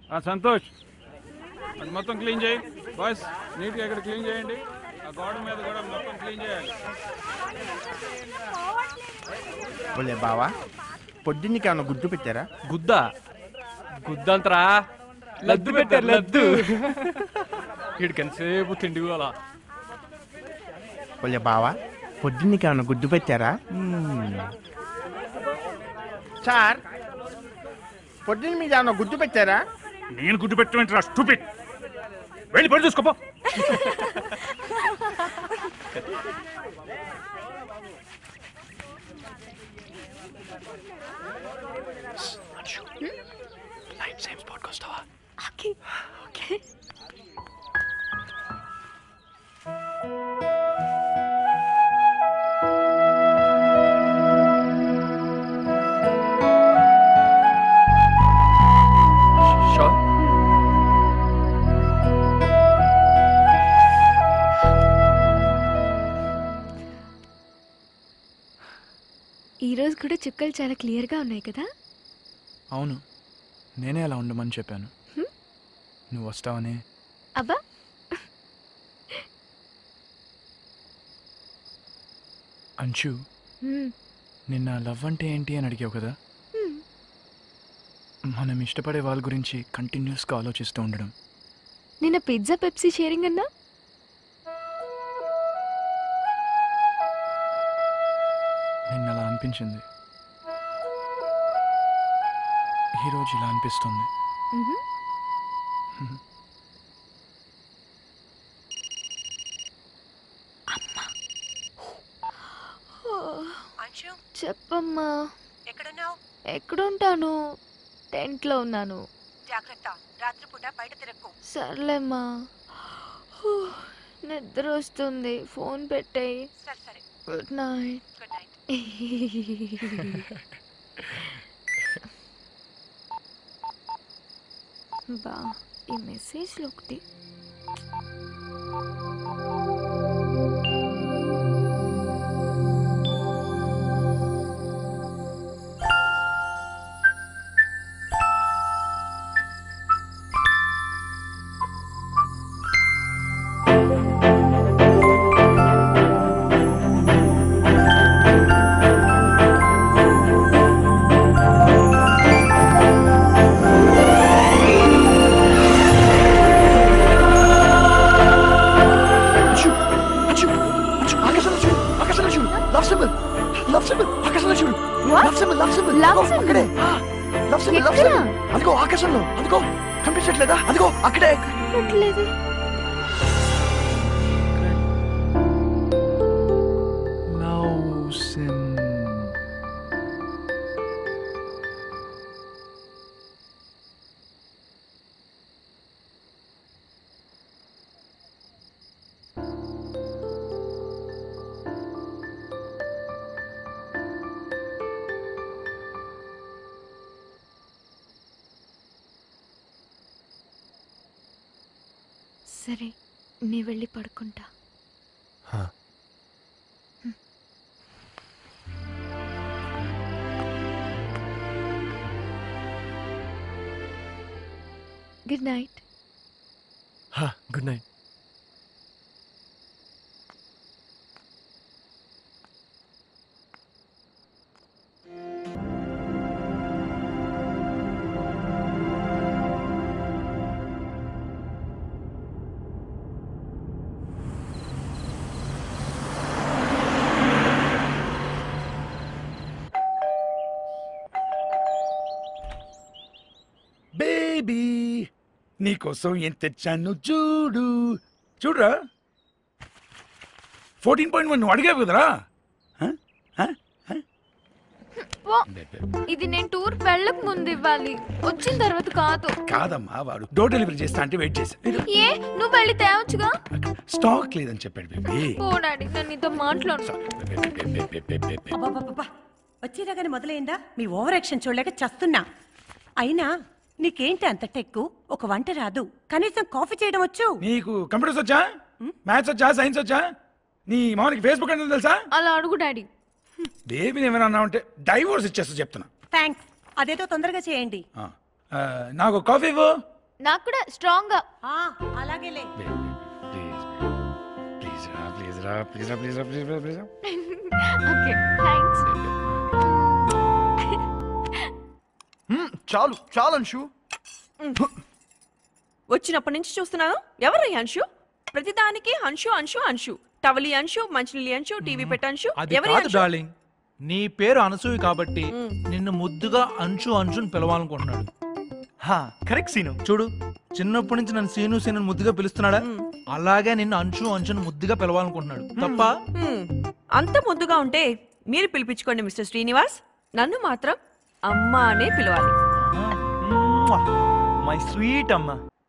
ఆ, సంతోష్ అది మొత్తం క్లీన్ చేయి బాయ్స్ నీట్గా ఇక్కడ క్లీన్ చేయండి ఆ గోడ మీద కూడా మొత్తం క్లీన్ చేయాలి ఒలే బావా పొద్దున్నకి ఏమన్నా గుడ్డు పెట్టారా గుద్ద గుద్దంతరా లద్దు పెట్టారు లద్దు వీడికి ఎంతసేపు తిండి అలా ఒలే బావా పొద్దున్నకి ఏమన్నా గుడ్డు పెట్టారా సార్ పొద్దున్న మీద ఏమన్నా గుడ్డు పెట్టారా నేను గుడ్డు పెట్టమంటారా స్టూపిడ్ వెళ్ళి పని చూసుకోపో ఓకే ఓకే షో ఈ రోజు కూడా చుక్కలు చాలా క్లియర్గా ఉన్నాయి కదా అవును నేనే అలా ఉండమని చెప్పాను హ్మ్? నువ్వు వస్తావని అబ్బా అంచు హ్మ్, నిన్న లవ్ అంటే ఏంటి అని అడిగావు కదా హ్మ్. మనం ఇష్టపడే వాళ్ళ గురించి కంటిన్యూస్గా ఆలోచిస్తూ ఉండడం నిన్న పిజ్జా పెప్సీ షేరింగ్ అన్నా నిన్న అలా అనిపించింది ఈరోజు ఇలా అనిపిస్తుంది మ్హూ. అంశు చెప్పమ్మా ఎక్కడున్నావు ఎక్కడుంటాను టెంట్లో ఉన్నాను జాగ్రత్త రాత్రిపూట బయట తిరక్కు సర్లేమ్మా హూ, నిద్ర వస్తుంది ఫోన్ పెట్టేయి సరే సరే గుడ్ నైట్ గుడ్ నైట్ బా ఈ మెసేజ్లు ఒకటి అంచు అంచు అంచు ఆకాశంలో చూడు ఆకాశంలో చూడు లవ్ సింబల్ లవ్ సింబల్ ఆకాశంలో చూడు love symbol love symbol Love symbol? అక్కడే లవ్ సింబల్ లవ్ ఎక్కడ? సింబల్ అదిగో ఆకాశంలో అదిగో కనిపించట్లేదా అదిగో అక్కడే పెట్టలేదు లవ్ సింబల్ సరే నీ వెళ్ళి పడుకుంటా good night good night baby నీకోసం ఏం తెచ్చాను చూడు చూడరా ఫోర్టీన్ పాయింట్ వన్ నువ్వు అడిగావు కదరా హ? హ? హ? పో. ఇది నేను టూర్ వెళ్ళక ముందు ఇవ్వాలి వచ్చిన తర్వాత కాదు కాదమ్మా వాడు డోర్ డెలివరీ చేస్తా అంటే వెయిట్ చేశా ఏ నువ్వు వెళ్ళి తేవచ్చుగా స్టాక్ లేదని చెప్పాడు బేబీ పో డాడీ నేను నీతో మాట్లాడు అబ్బబ్బబ్బబ్బా వచ్చేలాగానే మొదలైందా మీ ఓవర్ యాక్షన్ చూడలేక చస్తున్నా అయినా నీకేంటి అంత టెక్కు ఒక వంట రాదు కనీసం కాఫీ చేయడం వచ్చు నీకు కంప్యూటర్స్ వచ్చా మ్యాథ్స్ వచ్చా సైన్స్ వచ్చా నీ మామూలుకి ఫేస్బుక్ అంటే తెలుసా అలా అడుగు డాడీ బేబీని ఏమైనా అన్నా ఉంటే డైవోర్స్ ఇచ్చేస్తా చెప్తున్నా థ్యాంక్స్ అదేదో తొందరగా చేయండి ఆ, ఆ, నాకు కాఫీ ఇవ్వు నాకు కూడా స్ట్రాంగ్ గా ఆ, అలాగేలే ప్లీజ్ రా ప్లీజ్ రా ప్లీజ్ రా ప్లీజ్ రా ప్లీజ్ రా ప్లీజ్ రా ఓకే థ్యాంక్స్ హ్మ్, చాలు చాలు అంశు వచ్చినప్పటి నుంచి చూస్తున్నాను ఎవరయ్య అంశు ప్రతిదానికి అంశు అంశు అంశు టవలి అంశు మంచినీళ్ళి అంశు టీవీ పెట్ట అంశు అది ఎవరి కాదు అంశు డార్లింగ్ నీ పేరు అనసూయ కాబట్టి నిన్ను ముద్దుగా అంచు అంచుని పిలవాలనుకుంటున్నాడు హా కరెక్ట్ సీను చూడు చిన్నప్పటి నుంచి నన్ను సీను సీను అని ముద్దుగా పిలుస్తున్నాడా అలాగే నిన్ను అంచు అంచుని ముద్దుగా పిలవాలనుకుంటున్నాడు తప్ప హ్మ్. అంత ముద్దుగా ఉంటే మీరు పిలిపించుకోండి మిస్టర్ శ్రీనివాస్ నన్ను మాత్రం అమ్మ అనే పిలవాలి మై స్వీట్ అమ్మ